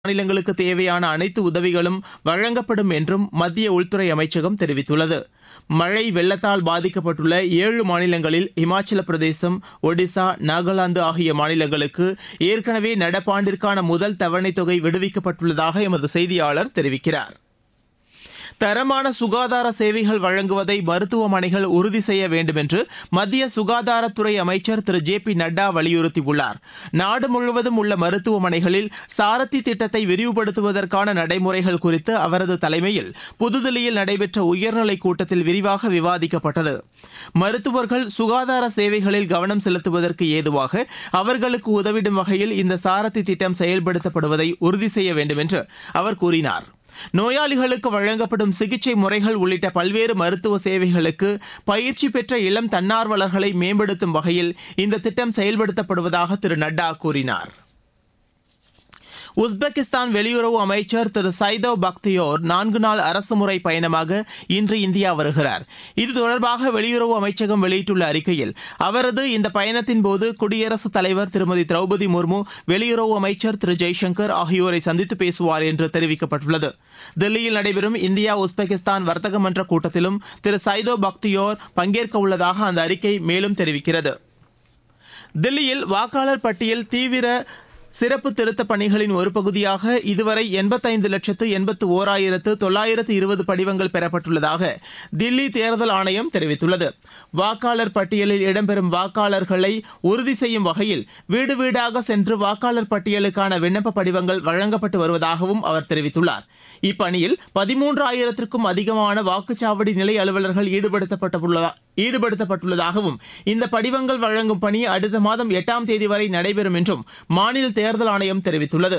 மாநிலங்களுக்கு தேவையான அனைத்து உதவிகளும் வழங்கப்படும் என்றும் மத்திய உள்துறை அமைச்சகம் தெரிவித்துள்ளது மழை வெள்ளத்தால் பாதிக்கப்பட்டுள்ள ஏழு மாநிலங்களில் இமாச்சல பிரதேசம் ஒடிசா நாகாலாந்து ஆகிய மாநிலங்களுக்கு ஏற்கனவே நடப்பாண்டிற்கான முதல் தவணைத் தொகை விடுவிக்கப்பட்டுள்ளதாக எமது செய்தியாளர் தெரிவிக்கிறார் தரமான சுகாதார சேவைகள் வழங்குவதை மருத்துவமனைகள் உறுதி செய்ய வேண்டும் என்று மத்திய சுகாதாரத்துறை அமைச்சர் திரு ஜே பி நட்டா வலியுறுத்தியுள்ளார் நாடு முழுவதும் உள்ள மருத்துவமனைகளில் சாரதி திட்டத்தை விரிவுபடுத்துவதற்கான நடைமுறைகள் குறித்து அவரது தலைமையில் புதுதில்லியில் நடைபெற்ற உயர்நிலைக் கூட்டத்தில் விரிவாக விவாதிக்கப்பட்டது மருத்துவர்கள் சுகாதார சேவைகளில் கவனம் செலுத்துவதற்கு ஏதுவாக அவர்களுக்கு உதவிடும் வகையில் இந்த சாரதி திட்டம் செயல்படுத்தப்படுவதை உறுதி செய்ய வேண்டும் என்று அவர் கூறினார் நோயாளிகளுக்கு வழங்கப்படும் சிகிச்சை முறைகள் உள்ளிட்ட பல்வேறு மருத்துவ சேவைகளுக்கு பயிற்சி பெற்ற இளம் தன்னார்வலர்களை மேம்படுத்தும் வகையில் இந்த திட்டம் செயல்படுத்தப்படுவதாக திரு நட்டா கூறினார் உஸ்பெகிஸ்தான் வெளியுறவு அமைச்சர் திரு சைதவ் பக்தியோர் நான்கு நாள் அரசுமுறை பயணமாக இன்று இந்தியா வருகிறார் இது தொடர்பாக வெளியுறவு அமைச்சகம் வெளியிட்டுள்ள அறிக்கையில் அவரது இந்த பயணத்தின் போது குடியரசுத் தலைவர் திருமதி திரௌபதி முர்மு வெளியுறவு அமைச்சர் திரு ஜெய்சங்கர் ஆகியோரை சந்தித்து பேசுவார் என்று தெரிவிக்கப்பட்டுள்ளது தில்லியில் நடைபெறும் இந்தியா உஸ்பெகிஸ்தான் வர்த்தக மன்ற கூட்டத்திலும் திரு சைதோ பக்தியோர் பங்கேற்க உள்ளதாக அந்த அறிக்கை மேலும் தெரிவிக்கிறது தில்லியில் வாக்காளர் பட்டியல் தீவிர சிறப்பு திருத்தப் பணிகளின் ஒரு பகுதியாக இதுவரை எண்பத்தைந்து லட்சத்து எண்பத்து ஓராயிரத்து தொள்ளாயிரத்து இருபது படிவங்கள் பெறப்பட்டுள்ளதாக தில்லி தேர்தல் ஆணையம் தெரிவித்துள்ளது வாக்காளர் பட்டியலில் இடம்பெறும் வாக்காளர்களை உறுதி செய்யும் வகையில் வீடு வீடாக சென்று வாக்காளர் பட்டியலுக்கான விண்ணப்ப படிவங்கள் வழங்கப்பட்டு வருவதாகவும் அவர் தெரிவித்துள்ளார் இப்பணியில் பதிமூன்றாயிரத்திற்கும் அதிகமான வாக்குச்சாவடி நிலை அலுவலர்கள் ஈடுபடுத்தப்பட்டுள்ளதா ஈடுபடுத்தப்பட்டுள்ளதாகவும் இந்த படிவங்கள் வழங்கும் பணி அடுத்த மாதம் எட்டாம் தேதி வரை நடைபெறும் என்றும் மாநில தேர்தல் ஆணையம் தெரிவித்துள்ளது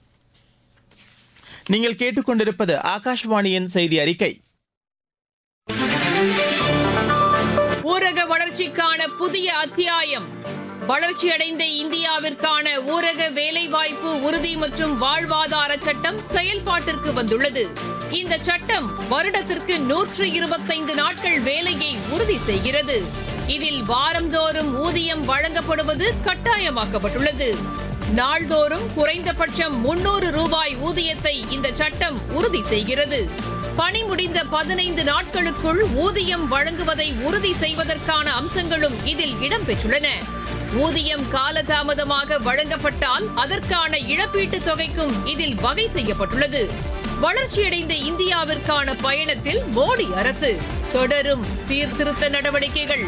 நீங்கள் கேட்டுக்கொண்டிருப்பது ஆகாஷ்வாணியின் செய்தி அறிக்கை ஊரக வளர்ச்சிக்கான புதிய அத்தியாயம் வளர்ச்சியடைந்த இந்தியாவிற்கான ஊரக வேலைவாய்ப்பு உறுதி மற்றும் வாழ்வாதார சட்டம் செயல்பாட்டிற்கு வந்துள்ளது இந்த சட்டம் வருடத்திற்கு நூற்று இருபத்தைந்து நாட்கள் வேலையை உறுதி செய்கிறது இதில் வாரந்தோறும் ஊதியம் வழங்கப்படுவது கட்டாயமாக்கப்பட்டுள்ளது நாள்தோறும் குறைந்தபட்சம் முன்னூறு ரூபாய் ஊதியத்தை இந்த சட்டம் உறுதி செய்கிறது பணி முடிந்த பதினைந்து நாட்களுக்குள் ஊதியம் வழங்குவதை உறுதி செய்வதற்கான அம்சங்களும் இதில் இடம்பெற்றுள்ளன ஊதியம் காலதாமதமாக வழங்கப்பட்டால் அதற்கான இழப்பீட்டுத் தொகைக்கும் இதில் வகை செய்யப்பட்டுள்ளது வளர்ச்சியடைந்த இந்தியாவிற்கான பயணத்தில் மோடி அரசு தொடரும் சீர்திருத்த நடவடிக்கைகள்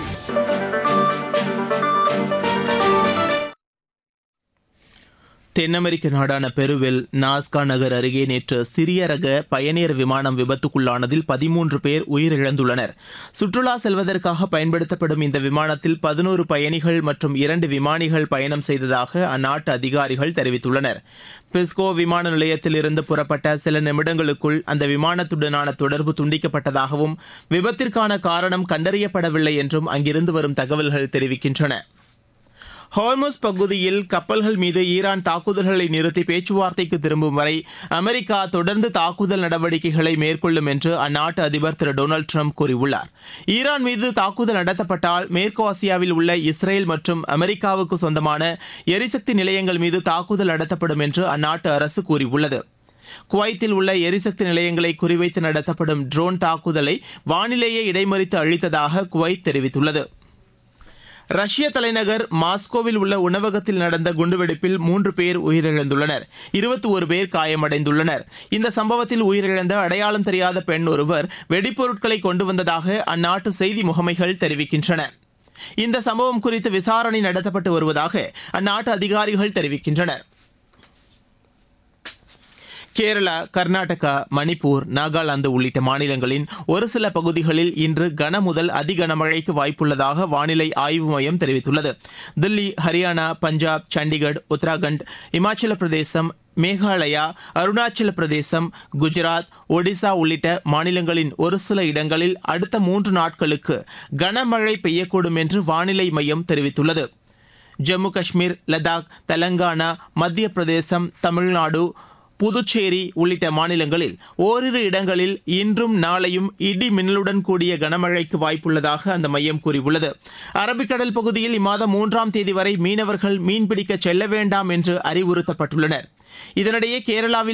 தென் அமெரிக்க நாடான பெருவில் நாஸ்கா நகர் அருகே நேற்று சிறிய ரக பயணியர் விமானம் விபத்துக்குள்ளானதில் பதிமூன்று பேர் உயிரிழந்துள்ளனர் சுற்றுலா செல்வதற்காக பயன்படுத்தப்படும் இந்த விமானத்தில் பதினோரு பயணிகள் மற்றும் இரண்டு விமானிகள் பயணம் செய்ததாக அந்நாட்டு அதிகாரிகள் தெரிவித்துள்ளனர் பிஸ்கோ விமான நிலையத்திலிருந்து புறப்பட்ட சில நிமிடங்களுக்குள் அந்த விமானத்துடனான தொடர்பு துண்டிக்கப்பட்டதாகவும் விபத்திற்கான காரணம் கண்டறியப்படவில்லை என்றும் அங்கிருந்து வரும் தகவல்கள் தெரிவிக்கின்றன ஹார்மோஸ் பகுதியில் கப்பல்கள் மீது ஈரான் தாக்குதல்களை நிறுத்தி பேச்சுவார்த்தைக்கு திரும்பும் வரை அமெரிக்கா தொடர்ந்து தாக்குதல் நடவடிக்கைகளை மேற்கொள்ளும் என்று அந்நாட்டு அதிபர் திரு டொனால்டு ட்ரம்ப் கூறியுள்ளார் ஈரான் மீது தாக்குதல் நடத்தப்பட்டால் மேற்கு ஆசியாவில் உள்ள இஸ்ரேல் மற்றும் அமெரிக்காவுக்கு சொந்தமான எரிசக்தி நிலையங்கள் மீது தாக்குதல் நடத்தப்படும் என்று அந்நாட்டு அரசு கூறியுள்ளது குவைத்தில் உள்ள எரிசக்தி நிலையங்களை குறிவைத்து நடத்தப்படும் ட்ரோன் தாக்குதலை வானிலேயே இடைமறித்து அழித்ததாக குவைத் தெரிவித்துள்ளது ரஷ்ய தலைநகர் மாஸ்கோவில் உள்ள உணவகத்தில் நடந்த குண்டுவெடிப்பில் மூன்று பேர் உயிரிழந்துள்ளனர் இருபத்தி ஒரு பேர் காயமடைந்துள்ளனர் இந்த சம்பவத்தில் உயிரிழந்த அடையாளம் தெரியாத பெண் ஒருவர் வெடிப்பொருட்களை கொண்டு வந்ததாக அந்நாட்டு செய்தி முகமைகள் தெரிவிக்கின்றன இந்த சம்பவம் குறித்து விசாரணை நடத்தப்பட்டு வருவதாக அந்நாட்டு அதிகாரிகள் தெரிவிக்கின்றனர் கேரளா கர்நாடகா மணிப்பூர் நாகாலாந்து உள்ளிட்ட மாநிலங்களின் ஒரு சில பகுதிகளில் இன்று கன முதல் அதி கனமழைக்கு வாய்ப்புள்ளதாக வானிலை ஆய்வு மையம் தெரிவித்துள்ளது தில்லி ஹரியானா பஞ்சாப் சண்டிகர் உத்தராகண்ட் இமாச்சல பிரதேசம் மேகாலயா அருணாச்சல பிரதேசம் குஜராத் ஒடிசா உள்ளிட்ட மாநிலங்களின் ஒரு சில இடங்களில் அடுத்த மூன்று நாட்களுக்கு கனமழை பெய்யக்கூடும் என்று வானிலை மையம் தெரிவித்துள்ளது ஜம்மு காஷ்மீர் லடாக் தெலங்கானா மத்திய பிரதேசம் தமிழ்நாடு புதுச்சேரி உள்ளிட்ட மாநிலங்களில் ஓரிரு இடங்களில் இன்றும் நாளையும் இடி மின்னலுடன் கூடிய கனமழைக்கு வாய்ப்புள்ளதாக அந்த மையம் கூறியுள்ளது அரபிக்கடல் பகுதியில் இம்மாதம் மூன்றாம் தேதி வரை மீனவர்கள் மீன்பிடிக்க செல்ல வேண்டாம் என்று அறிவுறுத்தப்பட்டுள்ளனர் இதனிடையே கேரளாவில்